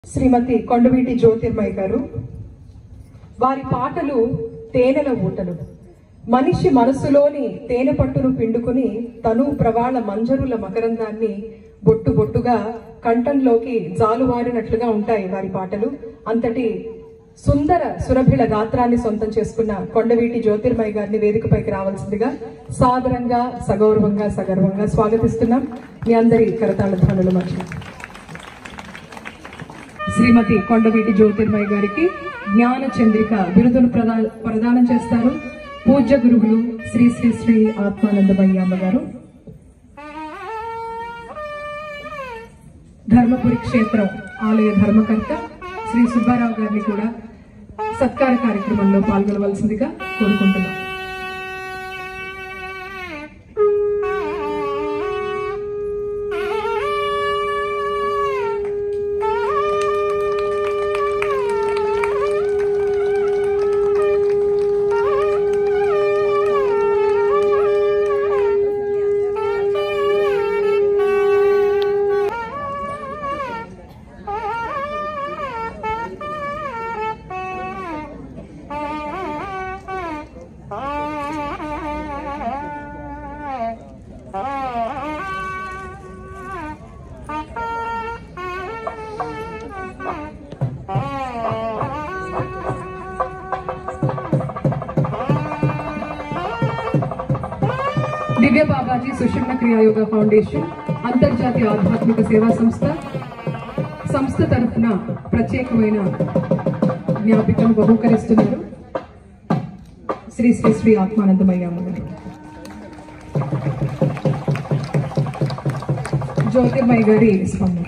శ్రీమతి కొండవీటి జ్యోతిర్మయ్య గారు వారి పాటలు తేనెల ఊటలు మనిషి మనసులోని తేనె పట్టును పిండుకుని తను ప్రవాళ మంజరుల మకరందాన్ని బొట్టు బొట్టుగా కంఠంలోకి జాలువారినట్లుగా ఉంటాయి వారి పాటలు అంతటి సుందర సురభిళ గాత్రాన్ని సొంతం చేసుకున్న కొండవీటి జ్యోతిర్మయ్య గారిని వేదికపైకి రావాల్సిందిగా సాదరంగా సగౌరవంగా సగర్వంగా స్వాగతిస్తున్నాం మీ అందరి కరతాళ ధ్వనుల మధ్య శ్రీమతి కొండవీటి జ్యోతిర్మయ్య గారికి జ్ఞాన చంద్రిక బిరుదును ప్రదా- ప్రదానం చేస్తారు పూజ్య గురువులు శ్రీ శ్రీ శ్రీ ఆత్మానందమయ్య అమ్మగారు ధర్మపురి క్షేత్రం ఆలయ ధర్మకర్త శ్రీ సుబ్బారావు గారిని కూడా సత్కార కార్యక్రమంలో పాల్గొనవలసిందిగా కోరుకుంటున్నాం దివ్య బాబాజీ సుషుమ్న క్రియాయోగ ఫౌండేషన్ అంతర్జాతీయ ఆధ్యాత్మిక సేవా సంస్థ సంస్థ తరఫున ప్రత్యేకమైన జ్ఞాపికను బహూకరిస్తున్నారు శ్రీ శ్రీ శ్రీ ఆత్మానందమయ్య అమ్మగారు జ్యోతిర్మయ్య గారి స్పందన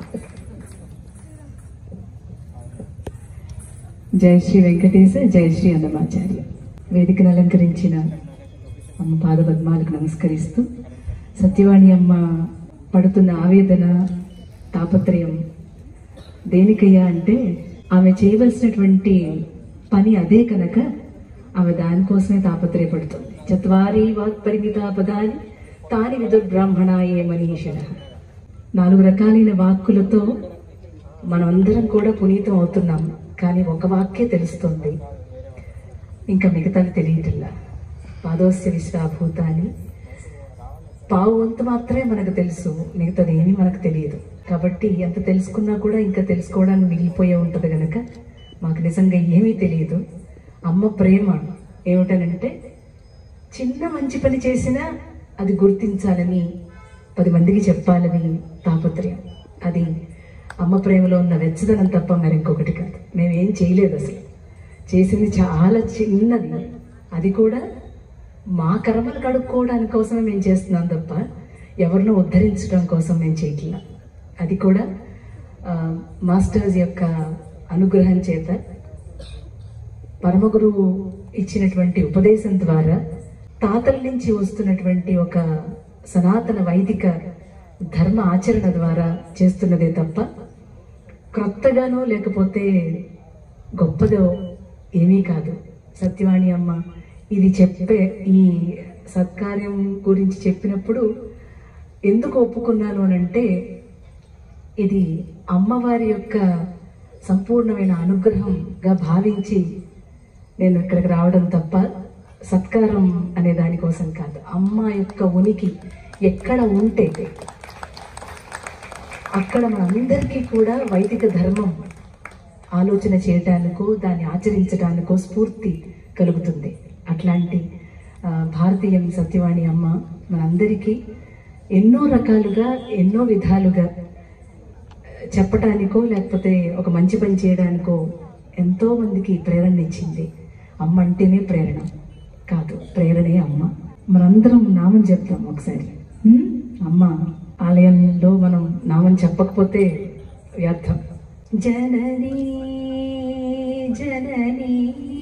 జయ శ్రీ వెంకటేశ జయ శ్రీ అన్నమాచార్య వేదికను అలంకరించిన అమ్మ పాదపద్మాలకు నమస్కరిస్తూ సత్యవాణి అమ్మ పడుతున్న ఆవేదన తాపత్రయం దేనికయ్యా అంటే ఆమె చేయవలసినటువంటి పని అదే కనుక ఆమె దానికోసమే తాపత్రయపడుతుంది చత్వారి వాక్ పరిమిత పదాన్ని తాని విదుర్బ్రాహ్మణాయే మనీషణ నాలుగు రకాలైన వాక్కులతో మనమందరం కూడా పునీతం అవుతున్నాం కానీ ఒక వాక్యే తెలుస్తుంది ఇంకా మిగతాది తెలియటల్లా పాదోస్య విశ్రాభూతాన్ని పావు వంతు మాత్రమే మనకు తెలుసు మిగతాది ఏమీ మనకు తెలియదు కాబట్టి ఎంత తెలుసుకున్నా కూడా ఇంకా తెలుసుకోవడానికి మిగిలిపోయే ఉంటుంది గనక మాకు నిజంగా ఏమీ తెలియదు అమ్మ ప్రేమ ఏమిటనంటే చిన్న మంచి పని చేసినా అది గుర్తించాలని పది మందికి చెప్పాలని తాపత్రయం అది అమ్మ ప్రేమలో ఉన్న వెచ్చదనం తప్ప మరింకొకటి కాదు మేము ఏం చేయలేదు అసలు చేసింది చాలా చిన్నది అది కూడా మా కర్మలు కడుక్కోవడానికి కోసమే మేము చేస్తున్నాం తప్ప ఎవరినో ఉద్ధరించడం కోసం మేము చేయట్లా అది కూడా ఆ, మాస్టర్స్ యొక్క అనుగ్రహం చేత పరమగురువు ఇచ్చినటువంటి ఉపదేశం ద్వారా తాతల నుంచి వస్తున్నటువంటి ఒక సనాతన వైదిక ధర్మ ఆచరణ ద్వారా చేస్తున్నదే తప్ప క్రొత్తగానో లేకపోతే గొప్పదో ఏమీ కాదు సత్యవాణి అమ్మ ఇది చెప్పే ఈ సత్కార్యం గురించి చెప్పినప్పుడు ఎందుకు ఒప్పుకున్నాను అని అంటే ఇది అమ్మవారి యొక్క సంపూర్ణమైన అనుగ్రహంగా భావించి నేను ఇక్కడికి రావడం తప్ప సత్కారం అనే దానికోసం కాదు అమ్మ యొక్క ఉనికి ఎక్కడ ఉంటే అక్కడ మనందరికీ కూడా వైదిక ధర్మం ఆలోచన చేయటానికో దాన్ని ఆచరించడానికో స్ఫూర్తి కలుగుతుంది అట్లాంటి ఆ, భారతీయం సత్యవాణి అమ్మ మనందరికీ ఎన్నో రకాలుగా ఎన్నో విధాలుగా చెప్పటానికో లేకపోతే ఒక మంచి పని చేయడానికో ఎంతో మందికి ప్రేరణ ఇచ్చింది అమ్మ అంటేనే ప్రేరణ కాదు ప్రేరణే అమ్మ మనందరం నామం చెప్తాం ఒకసారి హ్మ్? అమ్మ ఆలయంలో మనం నామం చెప్పకపోతే వ్యర్థం జననీ జననీ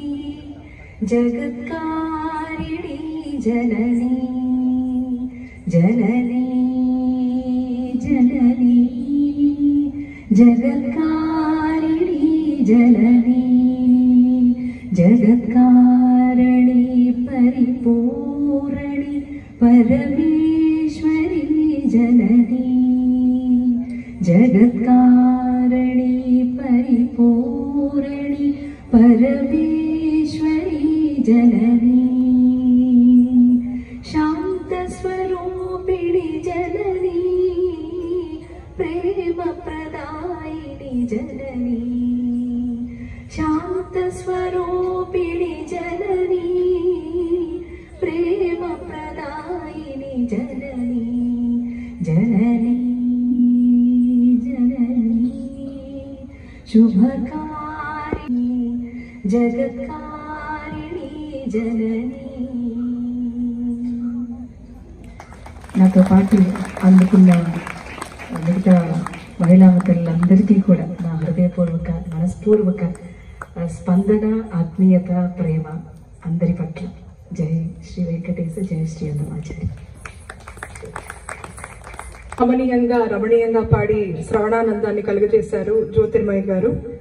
జగత్కారిణి జననీ జననీ జననీ జగత్కారిణి జననీ జగత్కారణి పరిపూరణి పరమేశ్వరి జననీ జగత్కారణి परमेश्वरी जननी शान्तस्वरूपिणि जननी प्रेमप्रदायिनि जननी शान्तस्वरूपिणि जननी प्रेमप्रदायिनि जननी जननी जननी शुभकारिणी జగత్కారిణి జనని నాతో పాటు అందుకున్న మిగతా మహిళామతులందరికీ కూడా నా హృదయపూర్వక మనస్పూర్వక ఆ, స్పందన ఆత్మీయత ప్రేమ అందరి పట్ల జై శ్రీ వెంకటేశ జై శ్రీ అన్నమాచారి రమణీయంగా రమణీయంగా పాడి శ్రవణానందాన్ని కలుగజేశారు జ్యోతిర్మయ్య గారు